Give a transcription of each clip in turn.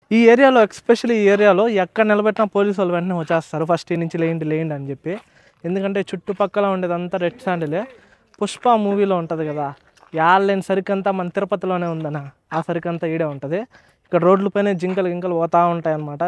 ఈ ఏరియాలో ఎక్స్పెషల్లీ ఈ ఏరియాలో ఎక్కడ నిలబెట్టినా పోలీసు వాళ్ళు వెంటనే వచ్చేస్తారు ఫస్ట్ ఈ నుంచి లేండి లేండి అని చెప్పి ఎందుకంటే చుట్టుపక్కల ఉండేదంతా రెడ్ శాండిలే పుష్ప మూవీలో ఉంటుంది కదా యాళ్ళని సరికంతా మన తిరుపతిలోనే ఉందన్న ఆ సరికంతా ఈడే ఉంటుంది ఇక్కడ రోడ్లపైన జింకలు గింకలు పోతూ ఉంటాయి అన్నమాట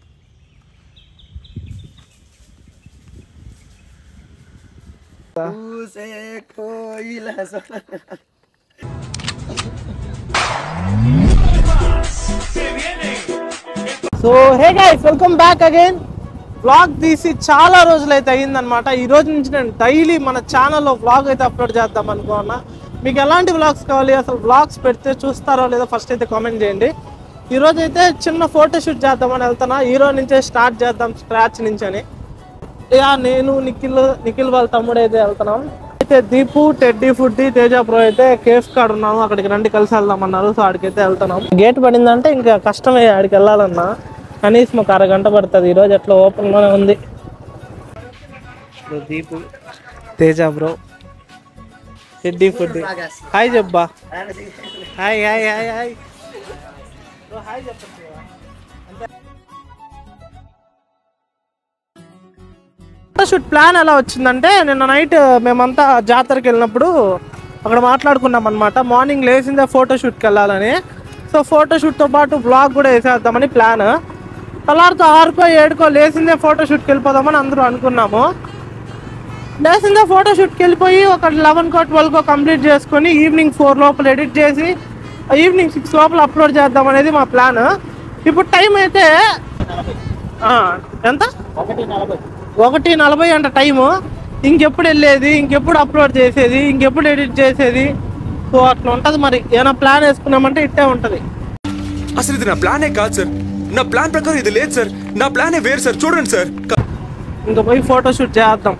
so hey guys welcome back again vlog తీసి చాలా రోజులు అయితే అయ్యిందనమాట ఈ రోజు నుంచి నేను డైలీ మన ఛానల్లో వ్లాగ్ అయితే అప్లోడ్ చేద్దాం అనుకున్నా మీకు ఎలాంటి వ్లాగ్స్ కావాలి అసలు వ్లాగ్స్ పెడితే చూస్తారో లేదో ఫస్ట్ అయితే కామెంట్ చేయండి ఈ రోజు అయితే చిన్న ఫోటో షూట్ చేద్దామని వెళ్తున్నా హీరో నుంచే స్టార్ట్ చేద్దాం స్క్రాచ్ నుంచి అని యా నేను నిఖిల్ నిఖిల్ వాళ్ళ తమ్ముడు అయితే వెళ్తున్నాం అయితే Deepu teddy foodie Teja pro అయితే కేఫ్ కాడ ఉన్నాము అక్కడికి రండి కలిసి వెళ్దాం అన్నారు సో ఆడికైతే వెళ్తున్నాం గేట్ పడిందంటే ఇంకా కష్టమే ఆడికి వెళ్ళాలన్నా కనీసం ఒక అరగంట పడుతుంది ఈరోజు ఎట్లా ఓపెన్ లోనే ఉంది ఇదో Deepu Teja bro teddy food hi చెప్పా hi hi hi hi bro hi చెప్పండి ఫోటోషూట్ ప్లాన్ ఎలా వచ్చిందంటే నిన్న నైట్ మేమంతా జాతరకి వెళ్ళినప్పుడు అక్కడ మాట్లాడుకున్నాం అనమాట మార్నింగ్ లేచిందే ఫోటోషూట్కి వెళ్ళాలని సో ఫోటోషూట్తో పాటు బ్లాగ్ కూడా వేసేద్దామని ప్లాన్ తెల్లారితో ఆరుకో ఏడుకో లేచిందే ఫోటోషూట్కి వెళ్ళిపోదామని అందరూ అనుకున్నాము లేచిందే ఫోటోషూట్కి వెళ్ళిపోయి ఒక లెవెన్కో ట్వెల్వ్కో కంప్లీట్ చేసుకొని ఈవినింగ్ ఫోర్ లోపల ఎడిట్ చేసి ఈవినింగ్ సిక్స్ లోపల అప్లోడ్ చేద్దాం అనేది మా ప్లాన్ ఇప్పుడు టైం అయితే ఆ, ఎంత ఒకటి నలభై అంట టైము ఇంకెప్పుడు వెళ్ళేది ఇంకెప్పుడు అప్లోడ్ చేసేది ఇంకెప్పుడు ఎడిట్ చేసేది సో అట్లా ఉంటుంది మరి ఏమైనా ప్లాన్ వేసుకున్నామంటే ఇట్టే ఉంటుంది అసలు ఇది నా ప్లానే కాదు సార్ నా ప్లాన్ ప్రకారం ఇది లేదు సార్ నా ప్లానే వేరు సార్ చూడండి సార్ క- ఇంకా పోయి ఫోటో షూట్ చేద్దాం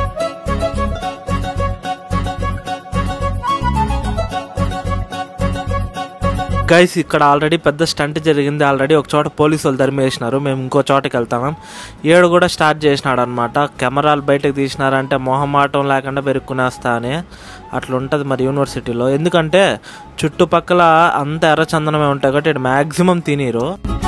గైస్ ఇక్కడ ఆల్రెడీ పెద్ద స్టంట్ జరిగింది ఆల్రెడీ ఒక చోట పోలీసు వాళ్ళు తరిమేసినారు మేము ఇంకో చోటకి వెళ్తాం ఏడు కూడా స్టార్ట్ చేసినాడు అనమాట కెమెరాలు బయటకు తీసినారంటే మొహమాటం లేకుండా పెరుక్కునేస్తా అని అట్లా ఉంటుంది మరి యూనివర్సిటీలో ఎందుకంటే చుట్టుపక్కల అంత ఎర్రచందనమే ఉంటాయి కాబట్టి ఇటు మ్యాక్సిమం తినీరు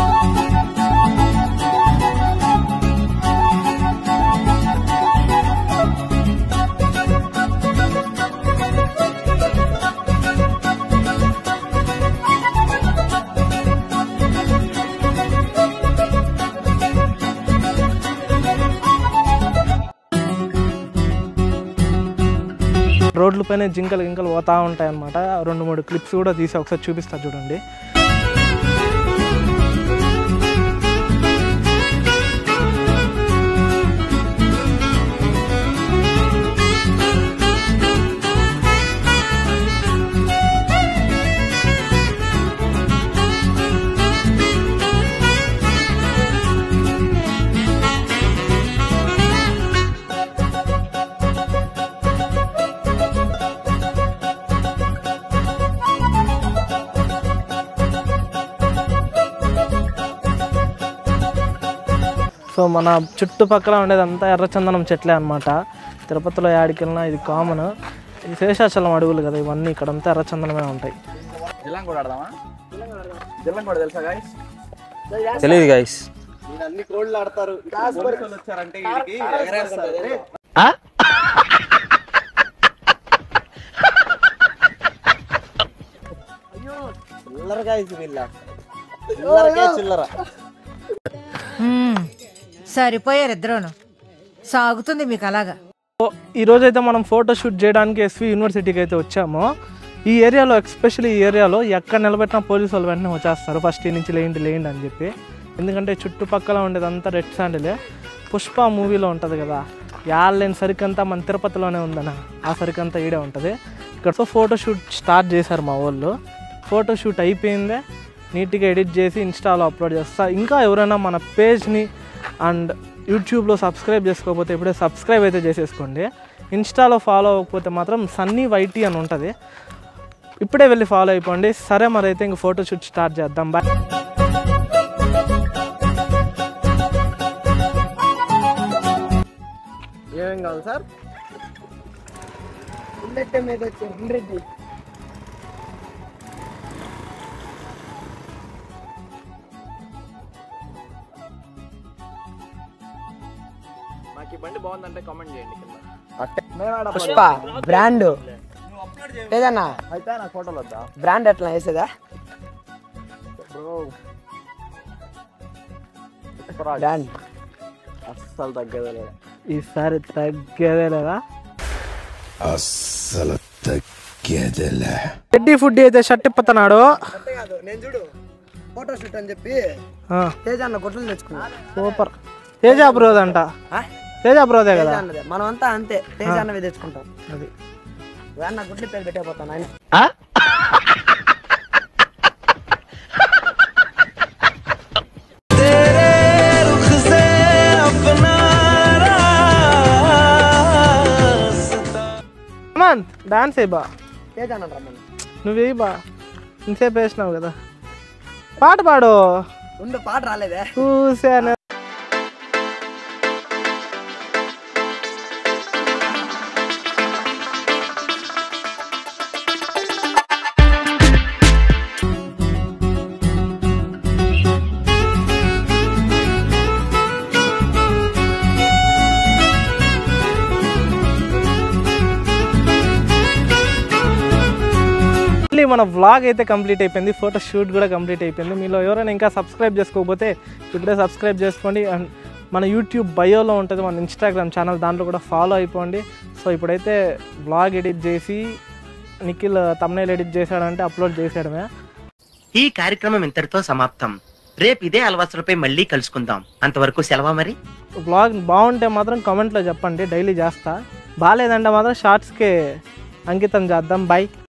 రోడ్లపైన జింకలు గింకలు పోతా ఉంటాయి అనమాట రెండు మూడు క్లిప్స్ కూడా తీసి ఒకసారి చూపిస్తా చూడండి సో మన చుట్టుపక్కల ఉండేదంతా ఎర్రచందనం చెట్లే అనమాట తిరుపతిలో యాడికి వెళ్ళినా ఇది కామన్ ఈ శేషాచలం అడవులు కదా ఇవన్నీ ఇక్కడంతా ఎర్రచందనమే ఉంటాయి జిల్లం కూడా ఆడదామా జిల్లం కూడా తెలుసా గాయస్ తెలియదు గైస్ అన్ని కోళ్ళు ఆడతారు పోలీసులు వచ్చారంటే వీడికి ఎగరేస్తారు. చిల్లర గాయస్ వీళ్ళ చిల్లరకే చిల్లర మ్మ్. సరిపోయారు ఇద్దరూను సాగుతుంది మీకు అలాగా సో ఈ రోజు అయితే మనం ఫోటో షూట్ చేయడానికి ఎస్వి యూనివర్సిటీకి అయితే వచ్చాము ఈ ఏరియాలో ఎక్స్పెషల్లీ ఈ ఏరియాలో ఎక్కడ నిలబెట్టినా పోలీసు వాళ్ళు వెంటనే వచ్చేస్తారు ఫస్ట్ ఈ నుంచి లేండి లేండి అని చెప్పి ఎందుకంటే చుట్టుపక్కల ఉండేదంతా రెడ్ శాండిలే పుష్ప మూవీలో ఉంటుంది కదా యాళ్ళని సరికంతా మన తిరుపతిలోనే ఉందన్న ఆ సరికంతా ఈడే ఉంటుంది ఇక్కడ సో ఫోటో షూట్ స్టార్ట్ చేశారు మా వాళ్ళు ఫోటో షూట్ అయిపోయిందే నీట్గా ఎడిట్ చేసి ఇన్స్టాలో అప్లోడ్ చేస్తా ఇంకా ఎవరైనా మన పేజ్ని అండ్ యూట్యూబ్లో సబ్స్క్రైబ్ చేసుకోకపోతే ఇప్పుడే సబ్స్క్రైబ్ అయితే చేసేసుకోండి ఇన్స్టాలో ఫాలో అవ్వకపోతే మాత్రం సన్నీ వైటీ అని ఉంటుంది ఇప్పుడే వెళ్ళి ఫాలో అయిపోండి సరే మరి అయితే ఇంక ఫోటో షూట్ స్టార్ట్ చేద్దాం బాయ్ ఏమేం కావాలి సార్ మీకు ఈ బండి బాగుందంటే కామెంట్ చేయండి కింద పుష్ప బ్రాండ్ లేదన్నా అయితే నాకు ఫోటోలు వద్దా బ్రాండ్ ఎట్లా వేసేదా బ్రాండ్ అస్సలు తగ్గదు లేదు ఈసారి తగ్గేదే లేదా అస్సలు తగ్గేదేలే రెడ్డి ఫుడ్ అయితే షర్ట్ ఇప్పుతున్నాడు అంతే కాదు నేను చూడు ఫోటో షూట్ అని చెప్పి ఆ, తేజ అన్న గుట్టలు తెచ్చుకున్నా సూపర్ తేజ బ్రోద్ అంట ఆ? తేజ బ్రోదే తేజ కదా అన్నదే మనం అంతా అంతే తేజ అన్నవి తెచ్చుకుంటాం అది అన్న గుడ్లు పేరు పెట్టేపోతాను ఆయన హేమంత్ డాన్స్ అయ్యి బా తేజ అన్న రమ్మని నువ్వు వేయి బా ఇంతసేపు వేసినావు కదా పాట పాడు ఉండు పాట రాలేదే చూసాను మళ్ళీ మన వ్లాగ్ అయితే కంప్లీట్ అయిపోయింది ఫోటో షూట్ కూడా కంప్లీట్ అయిపోయింది మీలో ఎవరైనా ఇంకా సబ్స్క్రైబ్ చేసుకోకపోతే ఇప్పుడే సబ్స్క్రైబ్ చేసుకోండి అండ్ మన యూట్యూబ్ బయోలో ఉంటుంది మన ఇన్స్టాగ్రామ్ ఛానల్ దాంట్లో కూడా ఫాలో అయిపోండి సో ఇప్పుడైతే వ్లాగ్ ఎడిట్ చేసి నిఖిల్ తమ్నైల్ ఎడిట్ చేశాడంటే అప్లోడ్ చేసాడమే ఈ కార్యక్రమం ఇంతటితో సమాప్తం రేపు ఇదే అలవాసులపై మళ్ళీ కలుసుకుందాం అంతవరకు సెలవా మరి వ్లాగ్ బాగుంటే మాత్రం కామెంట్లో చెప్పండి డైలీ చేస్తా బాగాలేదంటే మాత్రం షార్ట్స్కే అంకితం చేద్దాం బాయ్